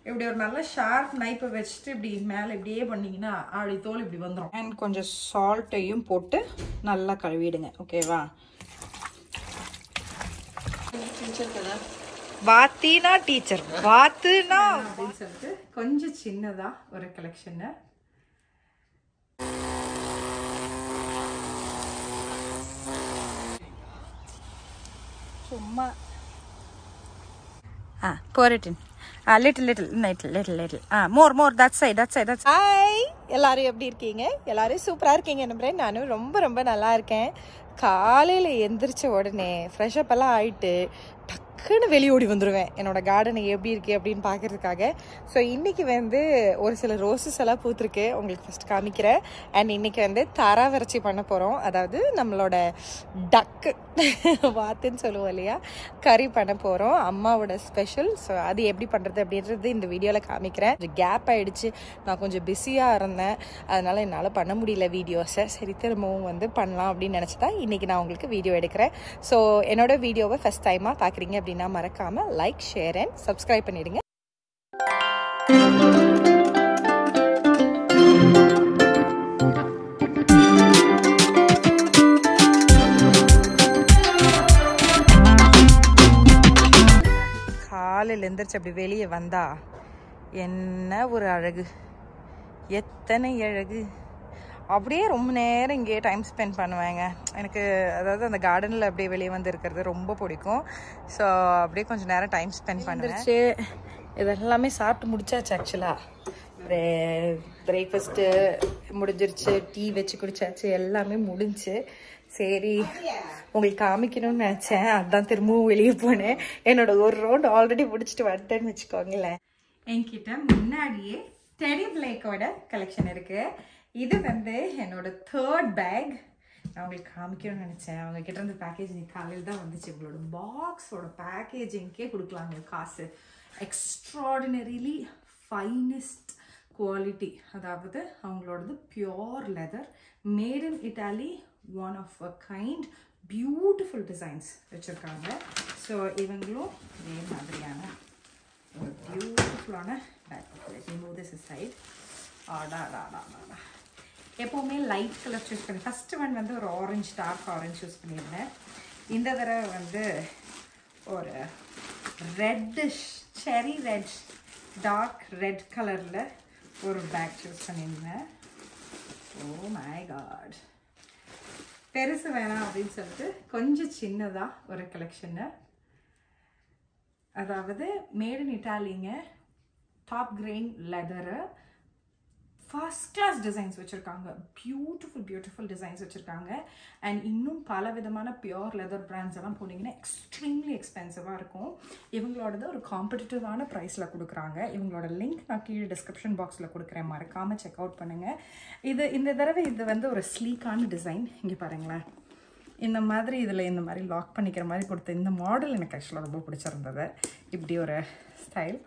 இப்படி ஒரு நல்ல ஷார்ப் நைப்பை வச்சுட்டு இப்படி மேலே இப்படியே பண்ணீங்கன்னா அப்படி தோல் இப்படி வந்துடும் அண்ட் கொஞ்சம் சால்ட்டையும் போட்டு நல்லா கழுவிடுங்க ஓகேவா வாத்தினா டீச்சர் வாத்துனா அப்படின்னு சொல்லிட்டு கொஞ்சம் சின்னதா ஒரு கலெக்ஷனு சும்மா ah pour it in ah little little little little little ah more more that side that side that hi எல்லாரும் எப்படி இருக்கீங்க எல்லாரும் சூப்பராக இருக்கீங்க நம்புறேன் நானும் ரொம்ப ரொம்ப நல்லா இருக்கேன் காலையில் எந்திரிச்ச உடனே ஃப்ரெஷ் அப் எல்லாம் ஆயிட்டு டக்குன்னு வெளியே ஓடி வந்துடுவேன் என்னோட கார்டன் எப்படி இருக்கு அப்படின்னு பார்க்கறதுக்காக ஸோ இன்னைக்கு வந்து ஒரு சில ரோசஸ் எல்லாம் பூத்துருக்கு உங்களுக்கு ஃபர்ஸ்ட் காமிக்கிறேன் அண்ட் இன்னைக்கு வந்து தராவரட்சி பண்ண போகிறோம் அதாவது நம்மளோட டக்கு வாத்துன்னு சொல்லுவோம் இல்லையா கறி பண்ண போகிறோம் அம்மாவோட ஸ்பெஷல் ஸோ அது எப்படி பண்ணுறது அப்படின்றது இந்த வீடியோவில் காமிக்கிறேன் கேப் ஆயிடுச்சு நான் கொஞ்சம் பிஸியாக இருந்தேன் அதனால என்னால் பண்ண முடியல வீடியோஸை சரி திரும்பவும் வந்து பண்ணலாம் அப்படின்னு நினச்சி தான் இன்றைக்கி நான் உங்களுக்கு வீடியோ எடுக்கிறேன் ஸோ என்னோட வீடியோவை ஃபஸ்ட் டைமாக பார்க்குறீங்க அப்படின்னா மறக்காமல் லைக் ஷேர் அண்ட் சப்ஸ்கிரைப் பண்ணிடுங்க காலையில் எந்திரிச்சு அப்படி வெளியே வந்தா என்ன ஒரு அழகு எத்தனை அழகு அப்படியே ரொம்ப நேரம் இங்கேயே டைம் ஸ்பெண்ட் பண்ணுவேங்க எனக்கு அதாவது அந்த கார்டனில் அப்படியே வெளியே வந்து இருக்கிறது ரொம்ப பிடிக்கும் ஸோ அப்படியே கொஞ்சம் நேரம் டைம் ஸ்பெண்ட் பண்ணுச்சு இதெல்லாமே சாப்பிட்டு முடிச்சாச்சு ஆக்சுவலாக பிரேக்ஃபாஸ்ட்டு முடிஞ்சிருச்சு டீ வச்சு குடிச்சாச்சு எல்லாமே முடிஞ்சு சரி உங்களுக்கு காமிக்கணும்னு நினச்சேன் அதான் திரும்பவும் வெளியே போனேன் என்னோட ஒரு ரவுண்ட் ஆல்ரெடி முடிச்சுட்டு வந்துட்டேன்னு வச்சுக்கோங்களேன் என்கிட்ட முன்னாடியே டெடி பிளேக்கோட கலெக்ஷன் இருக்கு இது வந்து என்னோட தேர்ட் பேக் நான் உங்களுக்கு காமிக்கணும்னு நினச்சேன் அவங்க கிட்ட இருந்து பேக்கேஜிங் காலையில் தான் வந்துச்சு உங்களோட பாக்ஸோட பேக்கேஜிங்க்கே கொடுக்கலாங்க காசு எக்ஸ்ட்ராடினரிலி ஃபைனஸ்ட் குவாலிட்டி அதாவது அவங்களோடது pure leather made in Italy one of a kind beautiful designs வச்சுருக்காங்க ஸோ இவங்களும் இதே மாதிரியான ஒரு பியூட்டிஃபுல்லான bag let me move this side ஆடா ஆடா ஆடா எப்போவுமே லைட் கலர் சூஸ் பண்ணி ஃபஸ்ட்டு ஒன் வந்து ஒரு ஆரஞ்சு டார்க் ஆரஞ்சு சூஸ் பண்ணியிருந்தேன் இந்த தடவை வந்து ஒரு ரெட்டிஷ் செரி ரெட் டார்க் ரெட் கலரில் ஒரு பேக் சூஸ் பண்ணியிருந்தேன் ஓ மை காட் பெருசு வேணாம் அப்படின்னு சொல்லிட்டு கொஞ்சம் சின்னதாக ஒரு கலெக்ஷனு அதாவது மேட் இன் இட்டாலிங்க top grain leather first class designs வச்சுருக்காங்க பியூட்டிஃபுல் பியூட்டிஃபுல் டிசைன்ஸ் வச்சுருக்காங்க அண்ட் இன்னும் பல விதமான பியோர் லெதர் பிராண்ட்ஸ் எல்லாம் போனீங்கன்னா எக்ஸ்ட்ரீம்லி எக்ஸ்பென்சிவாக இருக்கும் இவங்களோடது ஒரு காம்படிட்டிவான ப்ரைஸில் கொடுக்குறாங்க இவங்களோட லிங்க் நான் கீழே டிஸ்கிரிப்ஷன் பாக்ஸில் கொடுக்குறேன் மறக்காமல் செக் அவுட் பண்ணுங்கள் இது இந்த தடவை இது வந்து ஒரு ஸ்லீக்கான டிசைன் இங்கே பாருங்களேன் இந்த மாதிரி இதில் இந்த மாதிரி லாக் பண்ணிக்கிற மாதிரி கொடுத்த இந்த மாடல் எனக்கு ஆக்சுவலாக ரொம்ப பிடிச்சிருந்தது இப்படி ஒரு ஸ்டைல்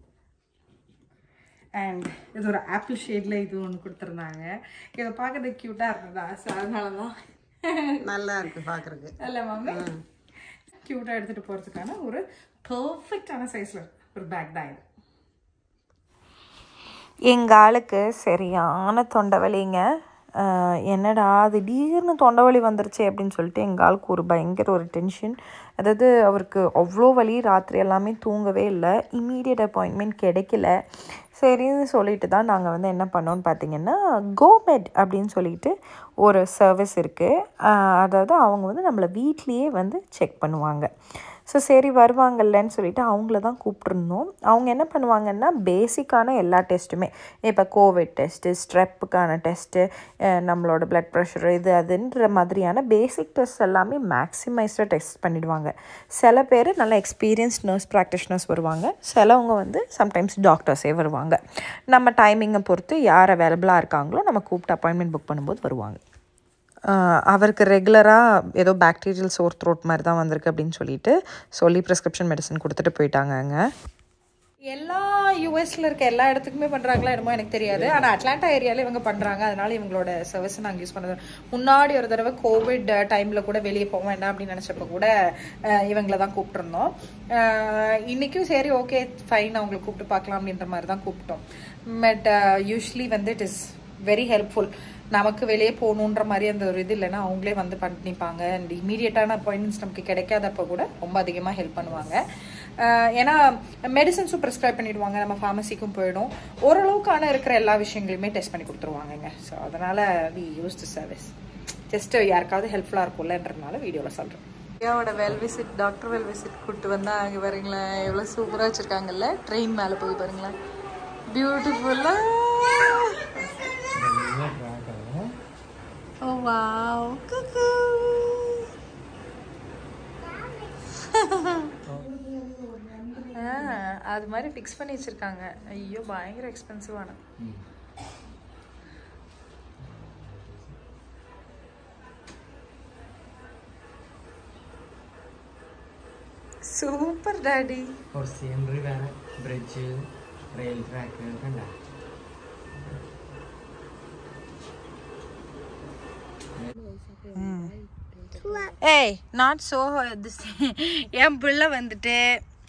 அண்ட் இது ஒரு ஆப்பிள் ஷேடில் இது ஒன்று கொடுத்துருந்தாங்க இதை பார்க்கறதுக்கு க்யூட்டாக இருந்ததா ஸோ அதனால தான் நல்லா இருக்கு பாக்குறதுக்கு இல்லை மாமி க்யூட்டாக எடுத்துகிட்டு போகிறதுக்கான ஒரு பர்ஃபெக்டான சைஸில் ஒரு பேக் தான் இது எங்கள் ஆளுக்கு சரியான தொண்டை வலிங்க ஆஹ் என்னடா திடீர்னு தொண்டை வலி வந்துருச்சு அப்படின்னு சொல்லிட்டு எங்கள் ஆளுக்கு ஒரு பயங்கர ஒரு டென்ஷன் அதாவது அவருக்கு அவ்வளோ வலி ராத்திரி எல்லாமே தூங்கவே இல்லை இம்மீடியட் அப்பாயின்மெண்ட் கிடைக்கல சரின்னு சொல்லிட்டு தான் நாங்கள் வந்து என்ன பண்ணோன்னு பார்த்தீங்கன்னா கோமெட் அப்படின்னு சொல்லிட்டு ஒரு சர்வீஸ் இருக்குது அதாவது அவங்க வந்து நம்மளை வீட்லேயே வந்து செக் பண்ணுவாங்க ஸோ சரி வருவாங்கல்லன்னு சொல்லிட்டு அவங்கள தான் கூப்பிட்ருந்தோம் அவங்க என்ன பண்ணுவாங்கன்னா பேசிக்கான எல்லா டெஸ்ட்டுமே இப்போ கோவிட் டெஸ்ட்டு ஸ்ட்ரெப்புக்கான டெஸ்ட்டு நம்மளோட பிளட் ப்ரெஷர் இது அதுன்ற மாதிரியான பேசிக் டெஸ்ட் எல்லாமே மேக்ஸிமைஸ்டாக டெஸ்ட் பண்ணிடுவாங்க சில பேர் நல்ல எக்ஸ்பீரியன்ஸ்ட் நர்ஸ் ப்ராக்டிஷனர்ஸ் வருவாங்க சிலவங்க வந்து சம்டைம்ஸ் டாக்டர்ஸே வருவாங்க நம்ம டைமிங்கை பொறுத்து யார் அவைலபிளாக இருக்காங்களோ நம்ம கூப்பிட்டு அப்பாயின்மெண்ட் புக் பண்ணும்போது வருவாங்க ஆஹ் அவருக்கு ரெகுலராக ஏதோ பாக்டீரியல் சோர் த்ரோட் மாதிரி தான் வந்திருக்கு அப்படின்னு சொல்லிட்டு சொல்லி ப்ரிஸ்கிரிப்ஷன் மெடிசன் கொடுத்துட்டு போயிட்டாங்கங்க எல்லா யூஎஸ்ல இருக்க எல்லா இடத்துக்குமே பண்றாங்களா என்னமோ எனக்கு தெரியாது ஆனா அட்லாண்டா ஏரியால இவங்க பண்றாங்க அதனால இவங்களோட சர்வீஸ் நாங்க யூஸ் பண்ணது முன்னாடி ஒரு தடவை கோவிட் டைம்ல கூட வெளியே போக வேண்டாம் அப்படின்னு நினைச்சப்ப கூட அஹ், இவங்கள தான் கூப்பிட்டுருந்தோம் அஹ், இன்னைக்கும் சரி ஓகே ஃபைன் அவங்களை கூப்பிட்டு பார்க்கலாம் அப்படின்ற மாதிரி தான் கூப்பிட்டோம் பட் யூஸ்வலி வந்து இட் இஸ் வெரி ஹெல்ப்ஃபுல் நமக்கு வெளியே போகணுன்ற மாதிரி அந்த ஒரு இது இல்லைன்னா அவங்களே வந்து பண்ணிப்பாங்க அண்ட் இமீடியட்டான அப்பாயின்மெண்ட்ஸ் நமக்கு கிடைக்காதப்ப கூட ரொம்ப அதிகமாக ஹெல்ப் பண்ணுவாங்க அஹ் ஏன்னா மெடிசன்ஸும் ப்ரிஸ்கிரைப் பண்ணிடுவாங்க நம்ம ஃபார்மசிக்கும் போயிடும் ஓரளவுக்கான இருக்கிற எல்லா விஷயங்களையுமே டெஸ்ட் பண்ணி கொடுத்துருவாங்கங்க ஸோ அதனால we use to service just யாருக்காவது ஹெல்ப்ஃபுல்லாக இருக்கும்லன்றதுனால வீடியோவில் சொல்கிறேன் ஐயாவோட well visit doctor well visit கூப்பிட்டு வந்தா அங்கே பாருங்களேன் எவ்வளோ சூப்பராக வச்சுருக்காங்கல்ல ட்ரெயின் மேலே போய் பாருங்களேன் பியூட்டிஃபுல்லாக ஓ வாவ் குக்கு அது மாதிரி ஃபிக்ஸ் பண்ணி வச்சிருக்காங்க ஐயோ பயங்கர எக்ஸ்பென்சிவான സൂപ്പർ ഡാഡി സീനറി വേറെ ബ്രിഡ്ജ് റെയിൽ ട്രാക്ക് കണ്ട ஏய் நாட் சோ திஸ் என் பிள்ளை வந்துட்டு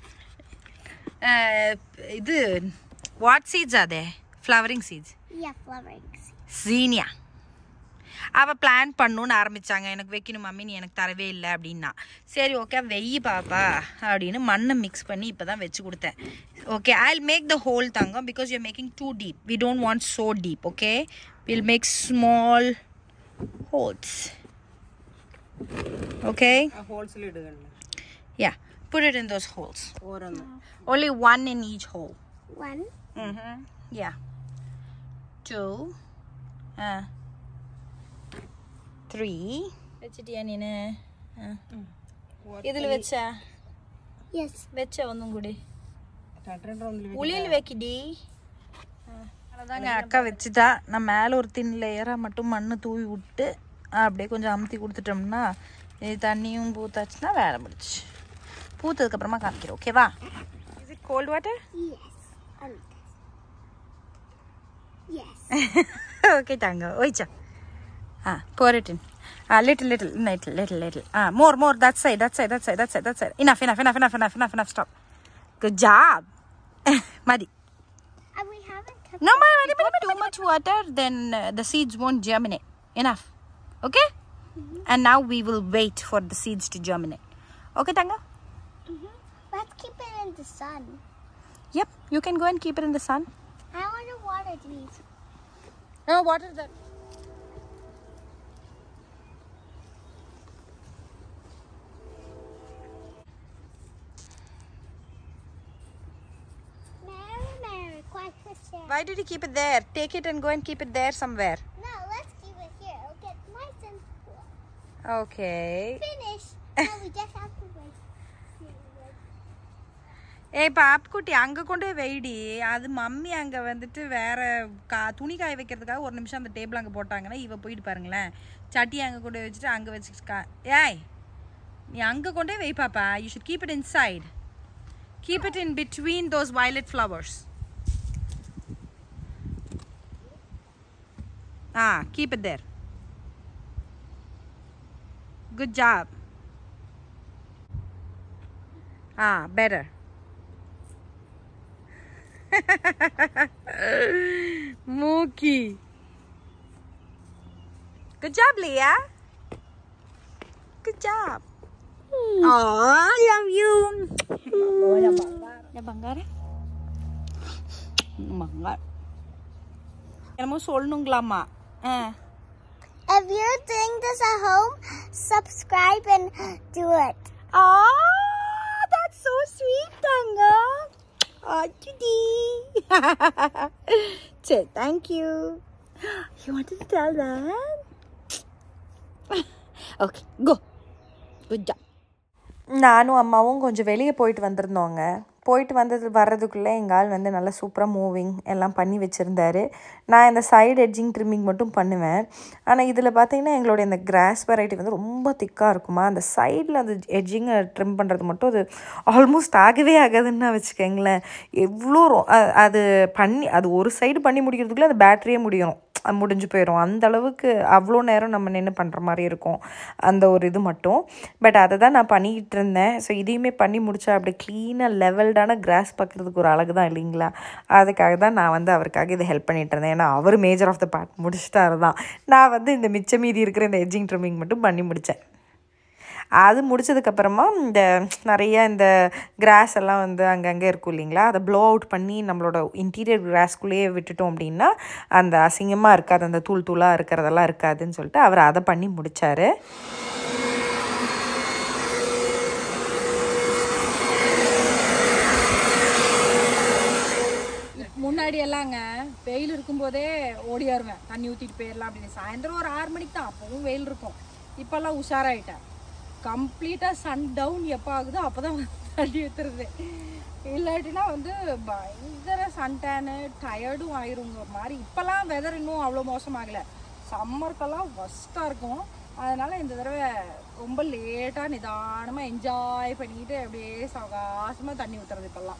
அஹ், இது வாட் சீட்ஸ் அதே ஃப்ளவரிங் சீட்ஸ் Yeah, flowering. சீனியா அவள் பிளான் பண்ணணும்னு ஆரம்பிச்சாங்க எனக்கு வைக்கணும் மம்மி நீ எனக்கு தரவே இல்லை அப்படின்னா சரி ஓகே வெய்யி பாப்பா அப்படின்னு மண்ணை மிக்ஸ் பண்ணி இப்போ தான் வச்சு கொடுத்தேன் okay I make the hole தங்கம் because you making too deep we don't want so deep okay will make small holes okay ഹോൾസിൽ ഇടുകയാണ് Yeah, put it in those holes. ഓരോന്ന് Only one in each hole. One. Mm-hmm. Yeah. Two. Uh. Three. വെച്ചിട്ടിയാ നീന് ഇതിൽ വെച്ചാ Yes. വെച്ച ഒന്നും കൂടി രണ്ട് രണ്ട് റൗണ്ടിൽ உளியில் வைக்கிடி அவ்வளோதாங்க அக்கா வச்சுட்டா நான் மேலே ஒரு தின் லேயராக மட்டும் மண் தூவி விட்டு அப்படியே கொஞ்சம் அமுத்தி கொடுத்துட்டோம்னா இது தண்ணியும் பூத்தாச்சுன்னா வேலை முடிச்சு பூத்ததுக்கப்புறமா காமிக்கிறேன் ஓகேவா is it cold water Yes. I like this. Yes. okay, Tango. Oicha. Ah, pour it in. Ah, little, little, little, little, little. Ah, more, more. That side, that side, that side, that side, that side. Enough, enough, enough, enough, enough, enough, enough. Stop. Good job. Madi. And we haven't cooked No, Madi, Madi, Madi, too much water, then uh, the seeds won't germinate. Enough. Okay? And now we will wait for the seeds to germinate. Okay, Tango? Let's keep it in the sun. Yep, you can go and keep it in the sun. I want to water these. No, water that. Mary, Mary, quite Christian. Why did you keep it there? Take it and go and keep it there somewhere. No, let's keep it here. It'll get nice and cool. Okay. Finish. now we just have to wait. ஏய் பாப்குட்டி அங்கே கொண்டு போய் வைடி அது mummy அங்கே வந்துட்டு வேற கா துணி காய வைக்கிறதுக்காக ஒரு நிமிஷம் அந்த டேபிள் அங்கே போட்டாங்கன்னா இவ போயிட்டு பாருங்களேன் சட்டி அங்கே கொண்டு போய் வச்சுட்டு அங்கே வச்சு கா ஏய் நீ அங்கே கொண்டு போய் வை பாப்பா you should keep it inside keep it in between those violet flowers ah keep it there good job ah better Mookie. Good job, Leah. Good job. Oh, I love you. Ya bangara. Bangara. என்னமோ சொல்லணுங்களாம்மா ஆ If you're doing this at home, subscribe and do it. Oh, that's so sweet, Tanga. Oh, Judy. Say thank you. You wanted to tell that? Okay, go. Good job. நானும் அம்மாவும் கொஞ்சம் வெளியே போயிட்டு வந்திருந்தோங்க போயிட்டு வந்தது வர்றதுக்குள்ளே எங்கள் ஆள் வந்து நல்லா சூப்பராக மூவிங் எல்லாம் பண்ணி வச்சுருந்தாரு நான் இந்த சைடு எட்ஜிங் ட்ரிம்மிங் மட்டும் பண்ணுவேன் ஆனால் இதில் பார்த்தீங்கன்னா எங்களுடைய இந்த கிராஸ் வெரைட்டி வந்து ரொம்ப திக்காக இருக்குமா அந்த சைடில் அந்த எட்ஜிங்கை ட்ரிம் பண்ணுறது மட்டும் அது ஆல்மோஸ்ட் ஆகவே ஆகாதுன்னு வச்சுக்கோங்களேன் எவ்வளோ ரொ- அ- அது பண்ணி அது ஒரு சைடு பண்ணி முடிக்கிறதுக்குள்ளே அந்த பேட்டரியே முடியும் அது முடிஞ்சு போயிடும் அந்த அளவுக்கு அவ்வளோ நேரம் நம்ம நின்று பண்ணுற மாதிரி இருக்கும் அந்த ஒரு இது மட்டும் பட் அதை தான் நான் பண்ணிக்கிட்டு இருந்தேன் ஸோ இதையுமே பண்ணி முடிச்சா அப்படி க்ளீனாக லெவல்டான கிராஸ் பார்க்குறதுக்கு ஒரு அழகு தான் இல்லைங்களா அதுக்காக தான் நான் வந்து அவருக்காக இதை ஹெல்ப் பண்ணிட்டு இருந்தேன் ஏன்னா அவர் மேஜர் ஆஃப் த பார்ட் முடிச்சிட்டாரு தான் நான் வந்து இந்த மிச்ச மீதி இருக்கிற இந்த எட்ஜிங் ட்ரிம்மிங் மட்டும் பண்ணி முடித்தேன் அது முடிச்சதுக்கப்புறமா இந்த நிறைய இந்த கிராஸ் எல்லாம் வந்து அங்கங்கே இருக்கும் இல்லைங்களா அதை ப்ளோ அவுட் பண்ணி நம்மளோட இன்டீரியர் கிராஸ்குள்ளேயே விட்டுட்டோம் அப்படின்னா அந்த அசிங்கமாக இருக்காது அந்த தூள் தூளாக இருக்கிறதெல்லாம் இருக்காதுன்னு சொல்லிட்டு அவர் அதை பண்ணி முடிச்சாரு முன்னாடி எல்லாங்க வெயில் இருக்கும்போதே ஓடியாருவேன் தண்ணி ஊற்றிட்டு போயிடலாம் அப்படின்னு சாயந்தரம் ஒரு ஆறு மணிக்கு தான் அப்பவும் வெயில் இருக்கும் இப்போல்லாம் உஷாராயிட்டேன் கம்ப்ளீட்டாக சன் டவுன் எப்போ ஆகுதோ அப்போ தான் தண்ணி ஊற்றுறது இல்லாட்டினா வந்து பயங்கர சன் டேனு டயர்டும் ஆயிருங்க ஒரு மாதிரி இப்போல்லாம் வெதர் இன்னும் அவ்வளோ மோசமாகலை சம்மருக்கெல்லாம் ஃபஸ்ட்டாக இருக்கும் அதனால் இந்த தடவை ரொம்ப லேட்டாக நிதானமாக என்ஜாய் பண்ணிக்கிட்டு அப்படியே சவகாசமாக தண்ணி ஊற்றுறது இப்போல்லாம்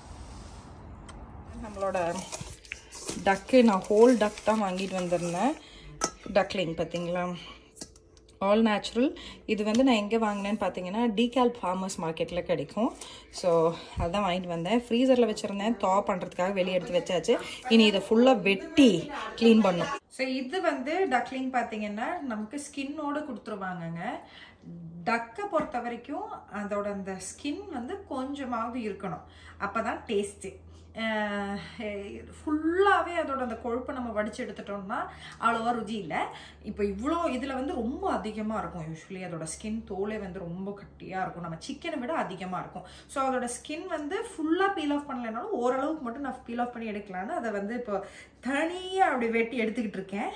நம்மளோட டக்கு நான் ஹோல் டக் தான் வாங்கிட்டு வந்திருந்தேன் டக்லிங் பார்த்தீங்களா ஆல் நேச்சுரல் இது வந்து நான் எங்கே வாங்கினேன்னு பார்த்தீங்கன்னா டிகால் ஃபார்மர்ஸ் மார்க்கெட்டில் கிடைக்கும் ஸோ அதான் வாங்கிட்டு வந்தேன் ஃப்ரீசரில் வச்சுருந்தேன் தா பண்ணுறதுக்காக வெளியே எடுத்து வச்சாச்சு இனி இதை ஃபுல்லாக வெட்டி க்ளீன் பண்ணும் ஸோ இது வந்து டக்லிங் பார்த்தீங்கன்னா நமக்கு ஸ்கின்னோடு கொடுத்துருவாங்கங்க டக்கை பொறுத்த வரைக்கும் அதோட அந்த ஸ்கின் வந்து கொஞ்சமாவது இருக்கணும் அப்போ தான் டேஸ்ட்டு ஃபுல்லாகவே அதோட அந்த கொழுப்பை நம்ம வடித்து எடுத்துட்டோம்னா அவ்வளோவா ருசி இல்லை இப்போ இவ்வளோ இதில் வந்து ரொம்ப அதிகமாக இருக்கும் யூஸ்வலி அதோட ஸ்கின் தோலே வந்து ரொம்ப கட்டியாக இருக்கும் நம்ம சிக்கனை விட அதிகமாக இருக்கும் ஸோ அதோட ஸ்கின் வந்து ஃபுல்லாக பீல் ஆஃப் பண்ணலைனாலும் ஓரளவுக்கு மட்டும் நான் பீல் ஆஃப் பண்ணி எடுக்கலான்னு அதை வந்து இப்போ தனியாக அப்படி வெட்டி எடுத்துக்கிட்டு இருக்கேன்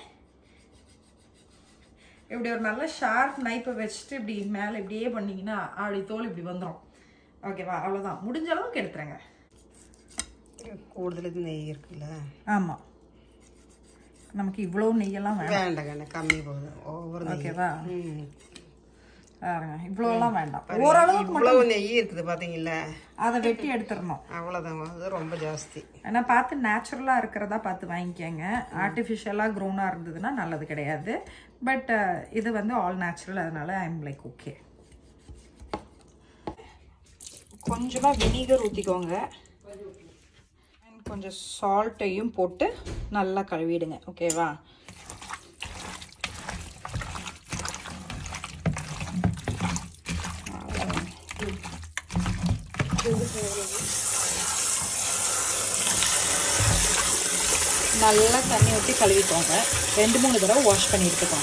இப்படி ஒரு நல்ல ஷார்ப் நைப்பை வச்சுட்டு இப்படி மேலே இப்படியே பண்ணிங்கன்னா அப்படி தோல் இப்படி வந்துடும் ஓகேவா அவ்வளோதான் முடிஞ்ச அளவுக்கு எடுத்துறேங்க കൂടുതൽ ഇത് നെയ്യ് இருக்குல்ல ஆமாம் நமக்கு இவ்வளோ நெய்யெல்லாம் வேண்டாம் വേണ്ട വേണ്ട കമ്മി പോകുന്നത് ഓവർ നെയ്യ് ஓகேவா ம். பாருங்க இவ்வளோலாம் வேண்டாம் ஓரளவுக்கு இவ்வளவு நெய் இருக்குது பாத்தீங்களா அதை வெட்டி எடுத்துடணும் அவ்வளவுதான் அது ரொம்ப ஜாஸ்தி ஏன்னா பார்த்து நேச்சுரலாக இருக்கிறதா பார்த்து வாங்கிக்கோங்க ஆர்டிஃபிஷியலாக க்ரோனாக இருந்ததுன்னா நல்லது கிடையாது பட் இது வந்து ஆல் நேச்சுரல் அதனால ஐ எம் லைக் ஓகே கொஞ்சமாக வினிகர் ஊற்றிக்கோங்க And கொஞ்சம் சால்ட்டையும் போட்டு நல்லா கழுவிடுங்க ஓகேவா நல்லா தண்ணி ஊற்றி கழுவிக்கோங்க ரெண்டு மூணு தடவை வாஷ் பண்ணி எடுத்துக்கோங்க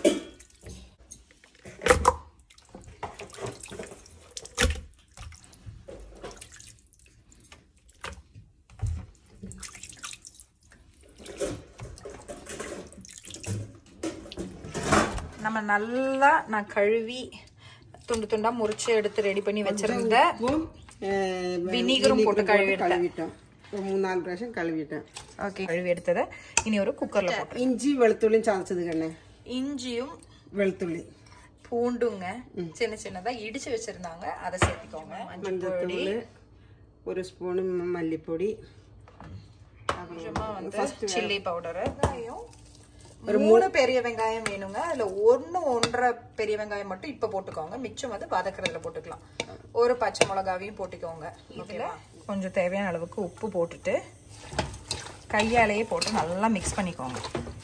நம்ம நல்லா நான் கழுவி துண்டு துண்டா முறிச்சு எடுத்து ரெடி பண்ணி வச்சிருந்த ഉപ്പും வினிகரும் போட்டு கழுவி எடுத்தேன் കഴുകിട്ടോ ഒരു മൂന്നാല് പ്രാവശ്യം കഴുകിട്ടോ ஓகே கழுவி எடுத்ததை இனி ஒரு குக்கர்ல போட்டு ഇഞ്ചി വെളുത്തുള്ളിയും ചതച്ചത് കണ്ണേ இஞ்சியும் വെളുത്തുള്ളി பூண்டுங்க சின்ன சின்னதா இடிச்சு வச்சிருந்தாங்க அதை சேர்த்துக்கோங்க മഞ്ഞൾപ്പൊടി ഒരു സ്പൂൺ മല്ലിപ്പൊടി கொஞ்சமா வந்து சில்லி பவுடரு ஒரு மூணு பெரிய வெங்காயம் வேணுங்க அதுல ஒன்னு ஒன்றரை பெரிய வெங்காயம் மட்டும் இப்ப போட்டுக்கோங்க மிச்சம் வந்து வதக்குறதுல போட்டுக்கலாம் ஒரு பச்சை மிளகாவையும் போட்டுக்கோங்க இதுல கொஞ்சம் தேவையான அளவுக்கு உப்பு போட்டுட்டு கையாலேயே போட்டு நல்லா மிக்ஸ் பண்ணிக்கோங்க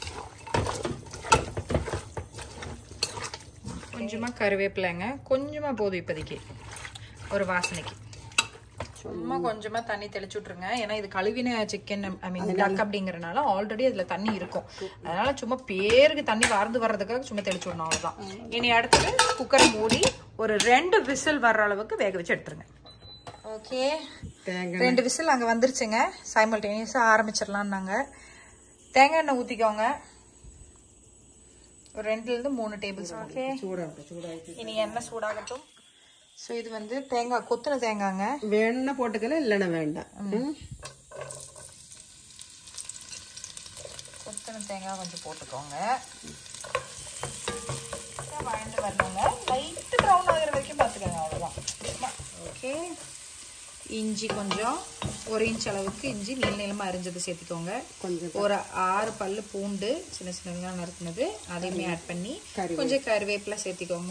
கொஞ்சமா கருவேப்பிலைங்க கொஞ்சமா போதும் இப்போதைக்கு ஒரு வாசனைக்கு சும்மா கொஞ்சமா தண்ணி தெளிச்சு விட்டுருங்க ஏன்னா இது கழுவின சிக்கன் ஐ மீன் டக் அப்படிங்கறனால ஆல்ரெடி அதுல தண்ணி இருக்கும் அதனால சும்மா பேருக்கு தண்ணி வார்ந்து வர்றதுக்காக சும்மா தெளிச்சு விடணும் அவ்வளவுதான் இனி அடுத்தது குக்கரை மூடி ஒரு ரெண்டு விசில் வர்ற அளவுக்கு வேக வச்சு எடுத்துருங்க ஓகே ரெண்டு விசில் அங்க வந்துருச்சுங்க சைமல்டேனியஸா ஆரம்பிச்சிடலாம்னாங்க தேங்காய் எண்ணெய் ஊத்திக்கோங்க ஒரு ரெண்டுல இருந்து மூணு டேபிள் ஸ்பூன் ஓகே ചൂടാവട്ടെ ചൂടായിട്ട് இனி எண்ணெய் சூடாகட்டும் ஸோ இது வந்து தேங்காய் கொத்துன தேங்காய்ங்க வேணும்னா போட்டுக்கலாம் இல்லைன்னா வேண்டாம் ம். கொத்தன தேங்காய் கொஞ்சம் போட்டுக்கோங்க இதை வாங்கிட்டு வரணுங்க லைட்டு ப்ரௌன் ஆகிற வரைக்கும் பார்த்துக்கோங்க அவ்வளோதான் ஓகே இஞ்சி கொஞ்சம் ஒரு இன்ச் அளவுக்கு இஞ்சி நீள நீளமாக அரிஞ்சது சேர்த்துக்கோங்க கொஞ்சம் ஒரு ஆறு பல்லு பூண்டு சின்ன சின்ன வெங்காயம் நறுக்குனது அதையுமே ஆட் பண்ணி கொஞ்சம் கருவேப்பிலை சேர்த்திக்கோங்க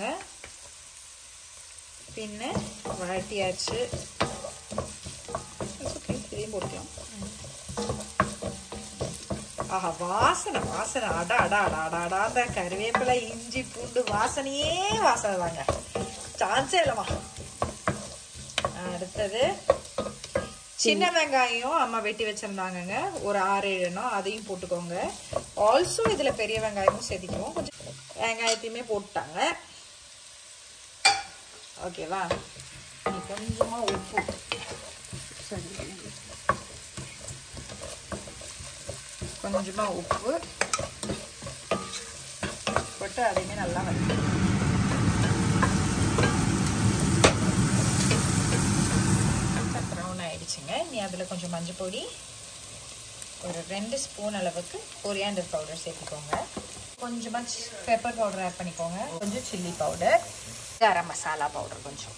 பின்ன வழட்டியாச்சு It's okay, இதையும் போட்டுக்கலாம் ஆஹா வாசனை வாசனை அடா அடா அடா அடா அடா அந்த கருவேப்பிலை இஞ்சி பூண்டு வாசனையே வாசனை தாங்க சான்ஸே இல்லைம்மா அடுத்தது சின்ன வெங்காயம் அம்மா வெட்டி வச்சிருந்தாங்கங்க ஒரு ஆறு ஏழு எண்ணம் அதையும் போட்டுக்கோங்க ஆல்சோ இதுல பெரிய வெங்காயமும் சேர்த்திக்குவோம் கொஞ்சம் வெங்காயத்தையுமே போட்டுட்டாங்க ஓகேவா நீ கொஞ்சமா உப்பு கொஞ்சமா உப்பு போட்டு அதையுமே நல்லா வதக்கி ப்ரௌன் ஆயிடுச்சுங்க இனி அதில் கொஞ்சம் மஞ்சள் பொடி ஒரு ரெண்டு ஸ்பூன் அளவுக்கு கொரியாண்டர் பவுடர் சேர்த்துக்கோங்க கொஞ்சமாக பெப்பர் பவுடர் ஆட் பண்ணிக்கோங்க கொஞ்சம் chilli powder garam masala powder கொஞ்சம்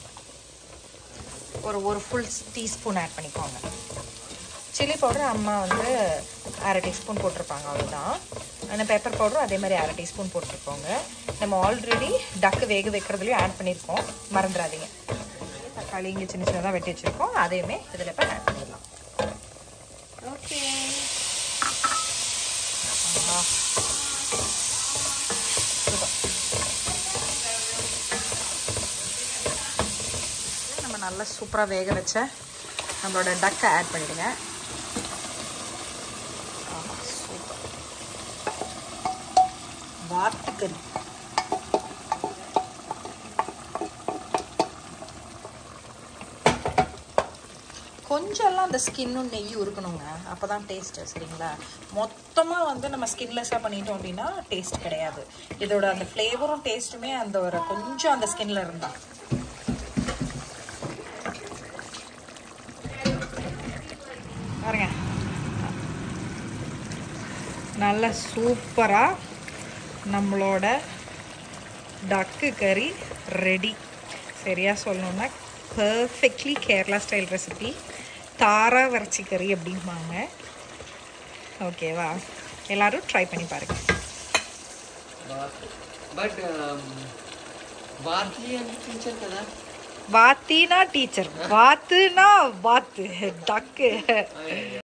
ஒரு ஒரு ஃபுல் டீஸ்பூன் ஆட் பண்ணிக்கோங்க சில்லி பவுடர் அம்மா வந்து அரை டீஸ்பூன் போட்டிருப்பாங்க அவ்வளோதான் ஆனால் பெப்பர் பவுடரும் அதே மாதிரி அரை டீஸ்பூன் போட்டிருக்கோங்க நம்ம ஆல்ரெடி டக்கு வேக வைக்கிறதுலையும் ஆட் பண்ணியிருக்கோம் மறந்துடாதீங்க தக்காளி இங்கே சின்ன சின்னதாக வெட்டி வச்சுருக்கோம் அதையுமே இதில் இப்போ ஆட் பண்ணிடலாம் ஓகே நம்ம நல்லா சூப்பராக வேக வச்ச நம்மளோட டக்கை ஆட் பண்ணிடுங்க ஆஹா, சூப்பர் வாத்துக்கறி கொஞ்சம்லாம் அந்த ஸ்கின்னும் நெய்யும் இருக்கணுங்க அப்போ தான் டேஸ்ட்டு சரிங்களா மொத்தமாக வந்து நம்ம ஸ்கின்லெஸ்ஸாக பண்ணிட்டோம் அப்படின்னா டேஸ்ட் கிடையாது இதோட அந்த ஃப்ளேவரும் டேஸ்ட்டுமே அந்த ஒரு கொஞ்சம் அந்த ஸ்கின்ல இருந்தா பாருங்க நல்ல சூப்பராக நம்மளோட டக்கு கறி ரெடி சரியா சொல்லணும்னா பர்ஃபெக்ட்லி கேரளா ஸ்டைல் ரெசிபி தாரா வறட்சி கறி அப்படிம்பாங்க ஓகேவா எல்லாரும் ட்ரை பண்ணி பாருங்க బట్ వార్తీ అని టీచర్ కదా வாத்தினா டீச்சர் வாத்துனா வாத்து டக்கு